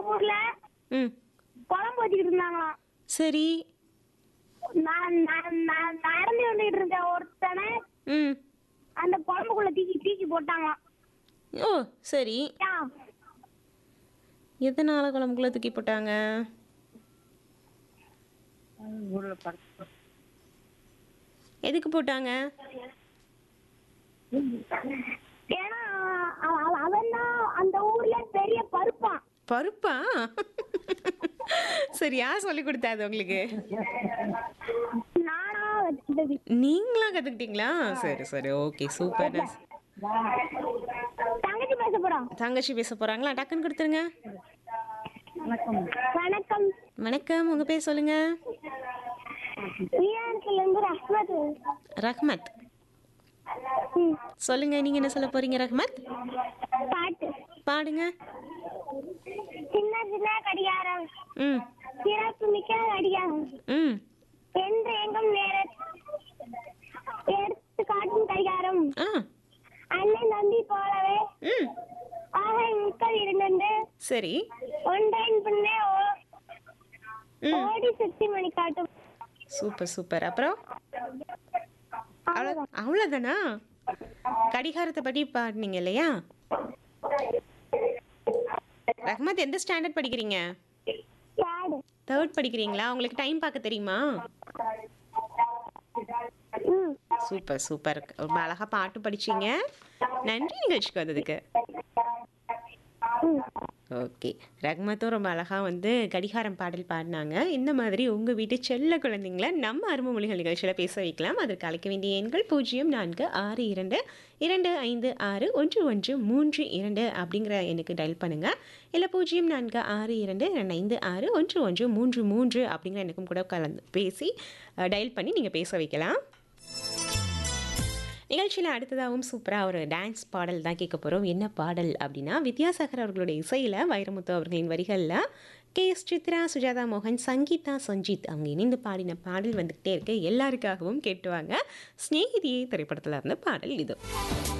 ஊர்ல ம் குழம்பு வச்சுக்கிட்டு இருந்தாங்களாம் சரி நான் நான் நான் நடந்து வந்துகிட்டு இருந்த ஒருத்தனை ம் அந்த குழம்புக்குள்ள தூக்கி தூக்கி போட்டாங்களாம் ஓ சரி ஏன்? எதனால குழம்புக்குள்ள தூக்கி போட்டாங்க எதுக்கு போட்டாங்க ஏன்னா அவன் தான் அந்த ஊர்ல பெரிய பருப்பான் பருப்பா சரி யார் சொல்லி கொடுத்தாது உங்களுக்கு நானா வச்சுட்டது நீங்களா கத்துக்கிட்டீங்களா சரி சரி ஓகே சூப்பர் தங்கச்சி பேச போறோம் தங்கச்சி பேச போறாங்களா டக்குன்னு கொடுத்துருங்க வணக்கம் வணக்கம் உங்க பேர் சொல்லுங்க வீராணத்துல இருந்து ரஹ்மத் ரஹ்மத் ம், சொல்லுங்க நீங்க என்ன சொல்ல போறீங்க ரஹ்மத் பாட்டு பாடுங்க சின்ன சின்ன கடிகாரம் ம் சிறப்பு மிக்க கடிகாரம் ம் என்று எங்கும் நேர எடுத்து காட்டும் கடிகாரம் ஆ அண்ணன் தம்பி போலவே ம் ஆக முக்கள் இருந்தது சரி ஒன்றன் பின்னே ஓ- ம் ஓடி சுத்தி மணி காட்டும் சூப்பர் சூப்பர் அப்புறம் அவ்வளோ அவ்வளோதானா கடிகாரத்தை பற்றி பாடினீங்க இல்லையா ரஹ்மத் எந்த ஸ்டாண்டர்ட் படிக்கிறீங்க யாடு தேர்ட் படிக்கிறீங்களா உங்களுக்கு டைம் பார்க்க தெரியுமா ம் சூப்பர் சூப்பர் ரொம்ப அழகாக பாட்டு படிச்சீங்க நன்றி நிகழ்ச்சிக்கு வந்ததுக்கு ம் ஓகே ரஹ்மத்தும் ரொம்ப அழகாக வந்து கடிகாரம் பாடல் பாடினாங்க இந்த மாதிரி உங்கள் வீட்டு செல்ல குழந்தைங்கள நம்ம அருமை மொழிகள் நிகழ்ச்சியில் பேச வைக்கலாம் அதற்கு அழைக்க வேண்டிய எண்கள் பூஜ்ஜியம் நான்கு ஆறு இரண்டு இரண்டு ஐந்து ஆறு ஒன்று ஒன்று மூன்று இரண்டு அப்படிங்கிற எண்ணுக்கு டயல் பண்ணுங்கள் இல்லை பூஜ்ஜியம் நான்கு ஆறு இரண்டு ரெண்டு ஐந்து ஆறு ஒன்று ஒன்று மூன்று மூன்று அப்படிங்கிற எனக்கும் கூட கலந்து பேசி டயல் பண்ணி நீங்கள் பேச வைக்கலாம் நிகழ்ச்சியில் அடுத்ததாகவும் சூப்பராக ஒரு டான்ஸ் பாடல் தான் கேட்க போகிறோம் என்ன பாடல் அப்படின்னா வித்யாசாகர் அவர்களுடைய இசையில் வைரமுத்து அவர்களின் வரிகளில் கே எஸ் சித்ரா சுஜாதா மோகன் சங்கீதா சஞ்சித் அவங்க இணைந்து பாடின பாடல் வந்துக்கிட்டே இருக்கு எல்லாருக்காகவும் கேட்டுவாங்க ஸ்நேகிதியே திரைப்படத்தில் இருந்த பாடல் இது